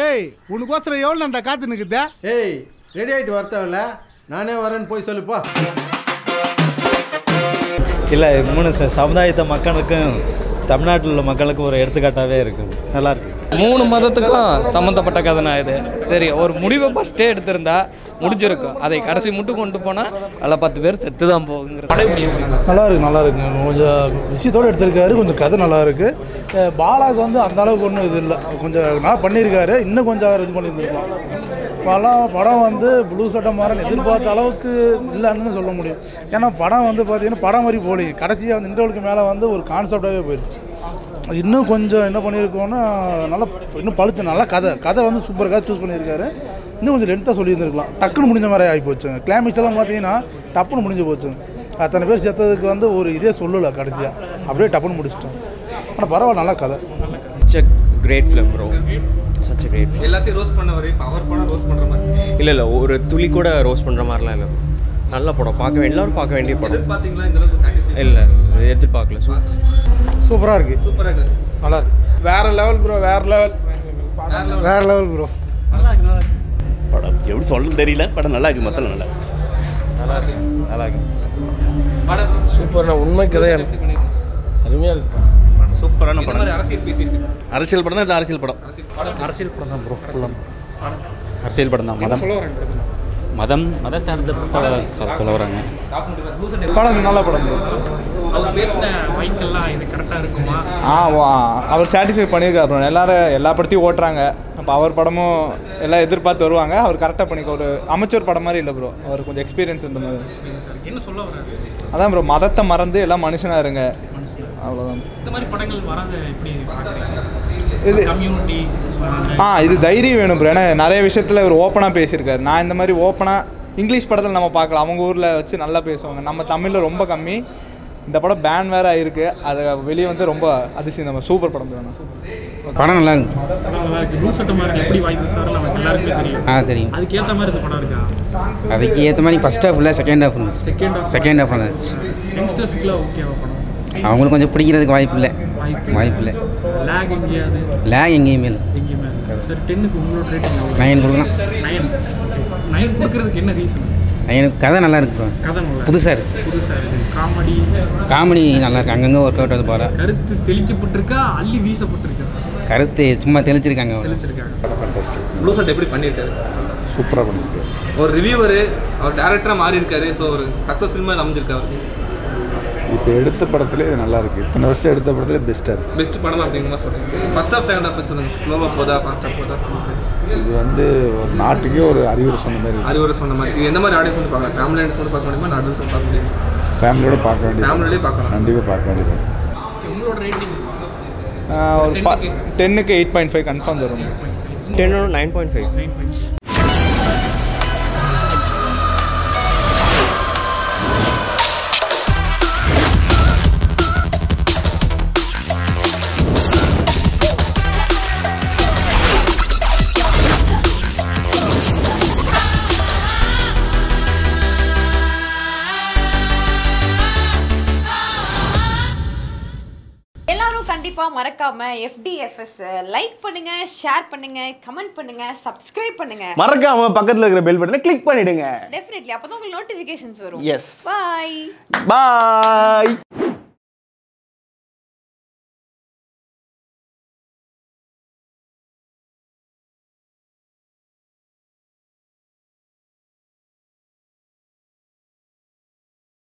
ஏய் உனக்கோசரம் எவ்வளோ நண்டா காத்து நிற்குதா ஏய் ரெடி ஆகிட்டு வரத்தவில்ல நானே வரேன்னு போய் சொல்லுப்பா இல்லை மூணு ச- சமுதாயத்த மக்களுக்கும் தமிழ்நாட்டில் உள்ள மக்களுக்கும் ஒரு எடுத்துக்காட்டாகவே இருக்கும் நல்லா இருக்கு மூணு மதத்துக்கும் சம்மந்தப்பட்ட கதைனா இது சரி ஒரு முடிவை ஃபஸ்ட்டே எடுத்திருந்தா முடிஞ்சிருக்கும் அதை கடைசி மட்டும் கொண்டு போனால் அதில் பத்து பேர் செத்து தான் போகுங்கிறது நல்லா இருக்கு நல்லா இருக்குங்க கொஞ்சம் விஷயத்தோடு எடுத்திருக்காரு கொஞ்சம் கதை நல்லா இருக்கு அஹ் பாலாக்கு வந்து அந்த அளவுக்கு ஒன்றும் இது இல்லை கொஞ்சம் நல்லா பண்ணியிருக்காரு இன்னும் கொஞ்சம் அவர் இது பண்ணியிருந்திருக்கலாம் படம் படம் வந்து ப்ளூ சட்டை மாறன் எதிர்பார்த்த அளவுக்கு இல்லைன்னு சொல்ல முடியும் ஏன்னா படம் வந்து பார்த்தீங்கன்னா படம் மாதிரி போலிங்க கடைசியாக வந்து இன்டர்வலுக்கு மேலே வந்து ஒரு கான்செப்டாகவே போயிடுச்சு இன்னும் கொஞ்சம் என்ன பண்ணியிருக்கோன்னா நல்லா இன்னும் பளிச்சு நல்லா கதை கதை வந்து சூப்பர் கதை சூஸ் பண்ணியிருக்காரு இன்னும் கொஞ்சம் லென்த்தாக சொல்லியிருந்திருக்கலாம் டக்குன்னு முடிஞ்ச மாதிரி ஆகி போச்சுங்க கிளைமேக்ஸ் எல்லாம் பார்த்தீங்கன்னா டப்புன்னு முடிஞ்சு போச்சுங்க அத்தனை பேர் செத்ததுக்கு வந்து ஒரு இதே சொல்லலை கடைசியாக அப்படியே டப்புன்னு முடிச்சிட்டோம் ஆனால் பரவாயில்ல நல்லா கதை such a great film bro such a great எல்லாத்தையும் ரோஸ்ட் பண்ணவர் இப்போ அவர் படம் ரோஸ்ட் பண்ணுற மாதிரி இல்லை இல்லை ஒரு துளி கூட ரோஸ் பண்ணுற மாதிரிலாம் இல்லை நல்ல படம் பார்க்க வே- எல்லாரும் பார்க்க வேண்டிய படம் பார்த்தீங்களா இந்த அளவுக்கு சாட்டிஸ்ஃபை இல்லை எதிர்பார்க்கல சூ சூப்பராக இருக்குது சூப்பராக இருக்குது நல்லா இருக்கு வேற லெவல் ப்ரோ வேற லெவல் வேறு லெவல் ப்ரோ படம் எப்படி சொல்லணும் தெரியல படம் நல்லா இருக்கு மொத்தம் நல்லா நல்லா இருக்கு படம் சூப்பர்ண்ணா உண்மை கதை அருமையாக இருக்கு சூப்பரான இந்த மாதிரி அரசியல் பேசியிருக்கு அரசியல் படம் இது அரசியல் படம் அரசியல் படம் தான் ப்ரோ அரசியல் படம் தான் மதம் மதம் மத சார்ந்த சார் சொல்ல வராங்க படம் நல்ல படம் ப்ரோ அவர் பேசின மைக்கெல்லாம் இது கரெக்டாக இருக்குமா ஆ வா அவர் சாட்டிஸ்ஃபை பண்ணியிருக்காரு ப்ரோ எல்லாரும் எல்லா படத்தையும் ஓட்டுறாங்க அப்போ அவர் படமும் எல்லாம் எதிர்பார்த்து வருவாங்க அவர் கரெக்டாக பண்ணிக்க ஒரு அமைச்சர் படம் மாதிரி இல்லை ப்ரோ அவர் கொஞ்சம் எக்ஸ்பீரியன்ஸ் இந்த மாதிரி என்ன சொல்ல வர்றாரு அதான் ப்ரோ மதத்தை மறந்து எல்லாம் மனுஷனாக இருங்க அவ்வளோதான் இந்த மாதிரி படங்கள் வராத எப்படி இது கம்யூனிட்டி ஆ இது தைரியம் வேணும் ப்ரோ ஏன்னா நிறைய விஷயத்தில் இவர் ஓப்பனாக பேசியிருக்காரு நான் இந்த மாதிரி ஓப்பனாக இங்கிலீஷ் படத்தில் நம்ம பார்க்கலாம் அவங்க ஊரில் வச்சு நல்லா பேசுவாங்க நம்ம தமிழில் ரொம்ப கம்மி இந்த படம் பேன் வேறு ஆயிருக்கு அது வெளியே வந்து ரொம்ப அதிசயம் நம்ம சூப்பர் படம் வேணும் படம் நல்லா இருக்கு நல்லா இருக்கு ப்ளூ சட்டை மாதிரி எப்படி வாய்ப்பு சார் நமக்கு எல்லாருக்கும் தெரியும் ஆ தெரியும் அதுக்கேற்ற மாதிரி இந்த படம் இருக்கா அதுக்கு ஏற்ற மாதிரி ஃபஸ்ட் ஹாஃப் இல்லை செகண்ட் ஹாஃப் இருந்துச்சு செகண்ட் ஹாஃப் செகண்ட் ஹாஃப் நல்லா இருந்துச்சு யங்ஸ்டர்ஸுக்குலாம் ஓகேவா படம் அவங்களுக்கு கொஞ்சம் பிடிக்கிறதுக்கு வாய்ப்பு இல்லை வாய்ப்பு இல்லை லேக் எங்கேயாவது லேக் எங்கேயுமே இல்லை எங்கேயுமே இல்லை சார் டென்னுக்கு உங்களோட ரேட்டிங் நயன் கொடுக்கலாம் நயன் நயன் கொடுக்கறதுக்கு என்ன ரீசன் நயனுக்கு கதை நல்லா இருக்கு bro. கதை நல்லா புதுசாக இருக்கு புதுசாக இருக்கு காமெடி காமெடி நல்லா இருக்கு அங்கங்கே ஒர்க் அவுட் ஆகுது போல கருத்து தெளிக்கப்பட்டிருக்கா அள்ளி வீசப்பட்டிருக்கா கருத்து சும்மா தெளிச்சிருக்காங்க அவ்வளவு. தெளிச்சிருக்காங்க ப்ளூ சட் எப்படி பண்ணியிருக்காரு சூப்பராக பண்ணிருக்கு ஒரு ரிவ்யூவர் அவர் டேரக்டராக மாறி இருக்காரு ஸோ ஒரு சக்ஸஸ் ஃபில்மாக அமைஞ்சிருக்காரு இப்போ எடுத்த படத்துல இது நல்லா இருக்கு இத்தனை வருஷம் எடுத்த படத்துல பெஸ்ட்டாக இருக்கு பெஸ்ட் படம் அப்படிங்கிற மாதிரி சொல்கிறீங்க ஃபர்ஸ்ட் ஆஃப் செகண்ட் ஆஃப் சொல்லுங்கள் ஸ்லோவாக போதா ஃபாஸ்ட் ஆஃப் போதா சொல்லுங்க இது வந்து ஒரு நாட்டுக்கே ஒரு அறிவுரை சொன்ன மாதிரி இருக்கு. அறிவுரை சொன்ன மாதிரி இது எந்த மாதிரி ஆடியன்ஸ் வந்து பார்க்கலாம் ஃபேமிலி ஆடியன்ஸ் வந்து பார்க்க முடியுமா நான் பார்க்க முடியும் ஃபேமிலியோட பார்க்க வேண்டியது ஃபேமிலியோடய பார்க்கலாம் கண்டிப்பாக பார்க்க வேண்டியது உங்களோட ரேட்டிங் ஒரு டென்னுக்கு எயிட் பாயிண்ட் ஃபைவ் கன்ஃபார்ம் தரும் டென்னோட nine point five nine point எல்லாரும் கண்டிப்பா மறக்காம எஃப்டிஎஃப்எஸ் லைக் பண்ணுங்க ஷேர் பண்ணுங்க கமெண்ட் பண்ணுங்க சப்ஸ்கிரைப் பண்ணுங்க மறக்காம பக்கத்தில் இருக்கிற பெல் பட்டனை கிளிக் பண்ணிடுங்க டெஃபினெட்லி அப்பதான் உங்களுக்கு நோட்டிபிகேஷன்ஸ் வரும் எஸ் பாய் பாய்